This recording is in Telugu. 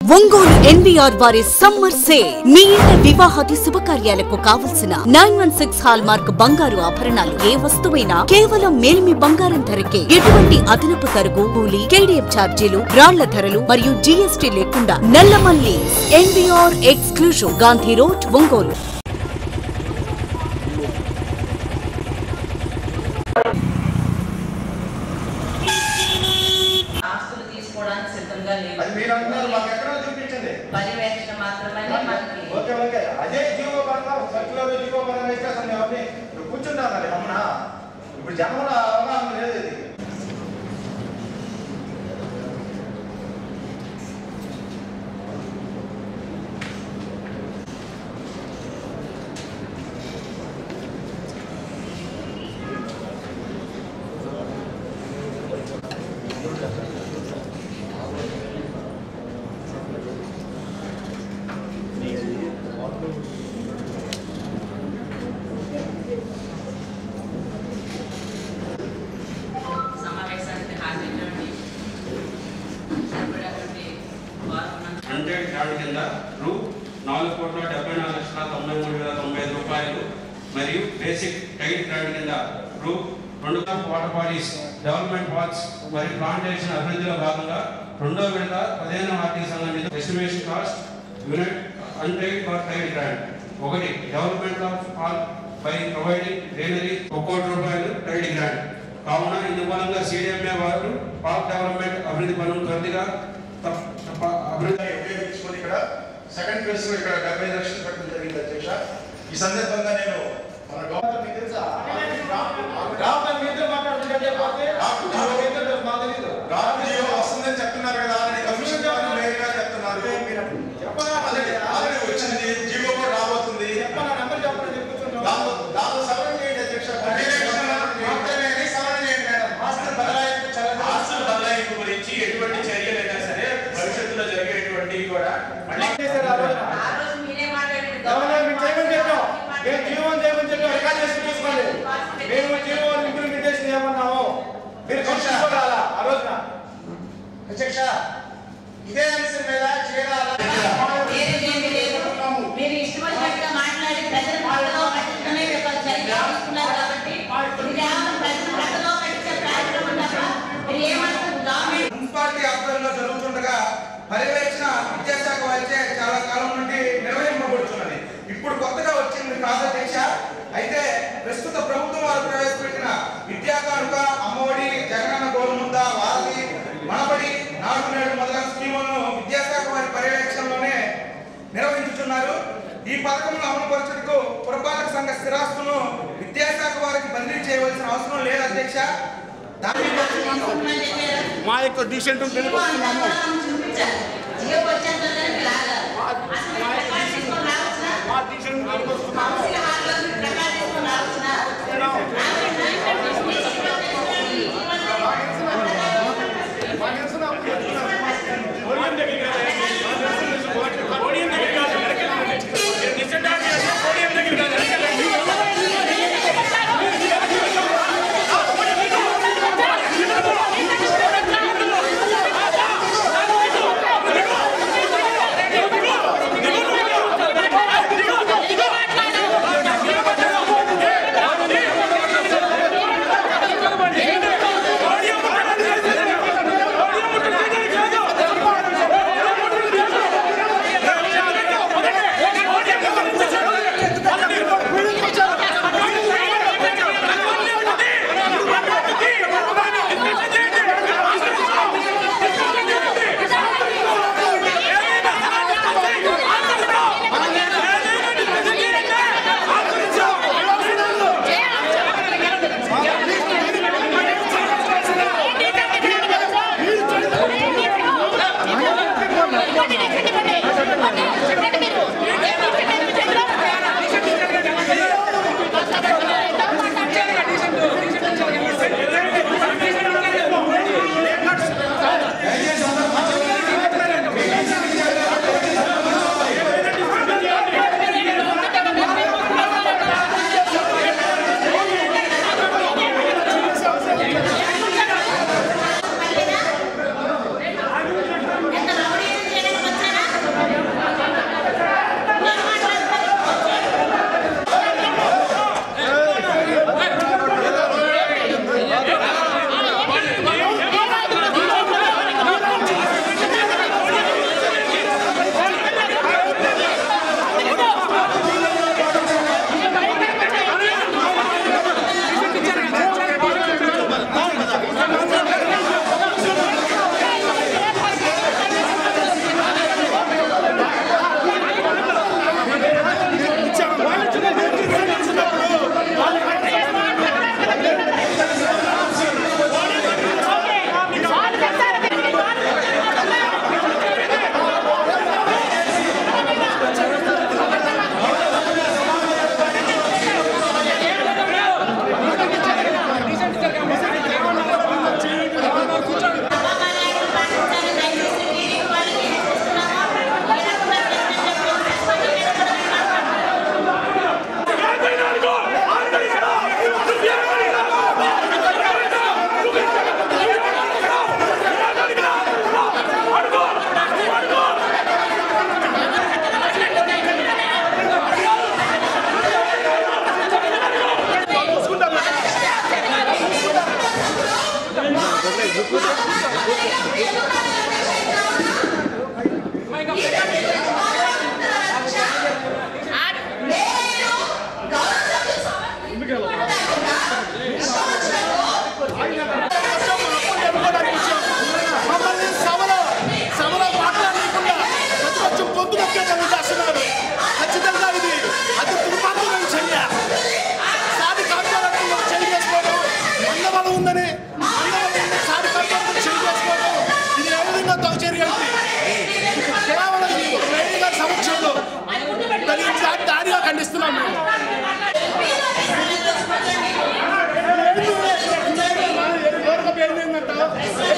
ఒంగోలు ఎన్వీఆర్ వారి సమ్మర్ సేల్ మీ ఇంట వివాహాది శుభకార్యాలకు కావలసిన nine one six hallmark బంగారు ఆభరణాలు ఏ వస్తువైనా కేవలం మేలిమి బంగారం ధరకే ఎటువంటి అదనపు తరుగు కూలి కేడిఎం ఛార్జీలు రాళ్ల ధరలు మరియు జీఎస్టీ లేకుండా Nallamalli NVR exclusive Gandhi road Ongole ఆస్తులు తీసుకోవడానికి సిద్ధంగా అది లేదు మీరు అంటున్నారు మాకు ఎక్కడో చూపించండి పర్యవేక్షణ మాత్రమే మనకి ఓకే ఓకే అదే జీవో పరంగా సర్కులర్ జీవో పరంగా ఇచ్చేస్తాను అవన్నీ ఇప్పుడు కూర్చుంటాను అది అమ్మనా ఇప్పుడు జనంలో అవగాహన లేదు ఇది సమావేశానికి హాజరైనటువంటి సరిపడేటువంటి వారు మన హండ్రెడ్ కార్డు కింద రూ నాలుగు కోట్ల డెబ్బై నాలుగు లక్షల తొంభై మూడు వేల తొంభై ఐదు రూపాయలు మరియు బేసిక్ టైట్ కార్డు కింద రూ రెండు వాటర్ బాడీస్ డెవలప్మెంట్ వాచ్ మరియు ప్లాంటేషన్ అభివృద్ధిలో భాగంగా రెండో విడత పదిహేను ఆర్థిక సంఘం నిధులు estimation cost unit untied for tight grant ఒకటి development of all by providing greenery ఒక కోటి రూపాయలు టైడ్ గ్రాంట్ కావున ఇందు మూలంగా సిడిఎంఏ వారు పార్క్ డెవలప్మెంట్ అభివృద్ధి పనులు త్వరితగా తప్ప- తప్ప- అభివృద్ధి ఉపయోగించుకొని ఇక్కడ సెకండ్ ఫేజ్ లో ఇక్కడ డెబ్బై లక్షలు పెట్టడం జరిగింది అధ్యక్ష ఈ సందర్భంగా నేను మన గవర్నర్ మీకు తెలుసా డాక్టర్ మీతో మాట్లాడుతుంటే డాక్టర్ జీవో వస్తుందని చెప్తున్నారు కదా అని కమిషన్ గారు నేరుగా చెప్తున్నారు ఆల్రెడీ ఆల్రెడీ వచ్చింది జీవో కూడా రాబోతుంది దాంతో దాంతో సవరణ చేయండి అధ్యక్ష ఆస్తుల బదలాయింపు గురించి ఎటువంటి చర్యలైనా సరే భవిష్యత్తులో జరిగేటువంటి కూడా మళ్ళీ ఆ రోజు మీరే మాట్లాడండి గవర్నర్ మీకు చేయమని చెప్పాం మేము జీవో చేయమని చెప్పి రికార్డ్ చేసి తీసుకోండి మేము జీవో ఇంప్లిమెంటేషన్ ఏమన్నాము మీరు కౌన్సిల్ ఆ రోజున అధ్యక్ష ఇదే అంశం మీద చేరాల వేరేదేమీ లేదు మీరు ఇష్టం వచ్చినట్టుగా మాట్లాడి ప్రజలు పక్కలో పట్టించుకునే ఒక చర్య తీసుకున్నారు కాబట్టి ఇది కేవలం ప్రజలు పక్కలో పట్టించే కార్యక్రమం తప్ప మీరు ఏమంటారు గవర్నమెంట్ మున్సిపాలిటీ ఆధ్వర్యంలో జరుగుతుండగా పర్యవేక్షణ విద్యాశాఖ వారిచే చాలా కాలం నుండి నిర్వహింపబడుతున్నది ఇప్పుడు కొత్తగా వచ్చింది కాదు అధ్యక్ష అయితే ప్రస్తుత ప్రభుత్వం వారు ప్రవేశపెట్టిన విద్యా కానుక అమ్మఒడి జగనన్న గోరుముద్ద వారధి మనబడి నాడు నేడు మొదలైన స్కీములను విద్యాశాఖ వారి పర్యవేక్షణలోనే నిర్వహించుతున్నారు ఈ పథకంలో అమలుపరచుటకు పురపాలక సంఘ స్థిరాస్తులను విద్యాశాఖ వారికి బదిలీ చేయవలసిన అవసరం లేదు అధ్యక్ష దాని మా యొక్క డిసిషన్ చూపించాలి జియో వచ్చేంత లాగా అసలు ప్రకాశం తీసుకొని రావచ్చునా మా డిసిషన్ కౌన్సిల్ హాల్లో ప్రకాశం తీసుకొని రావచ్చునా ఎంత రౌడీజం చేయడానికి వచ్చారా విశ్వ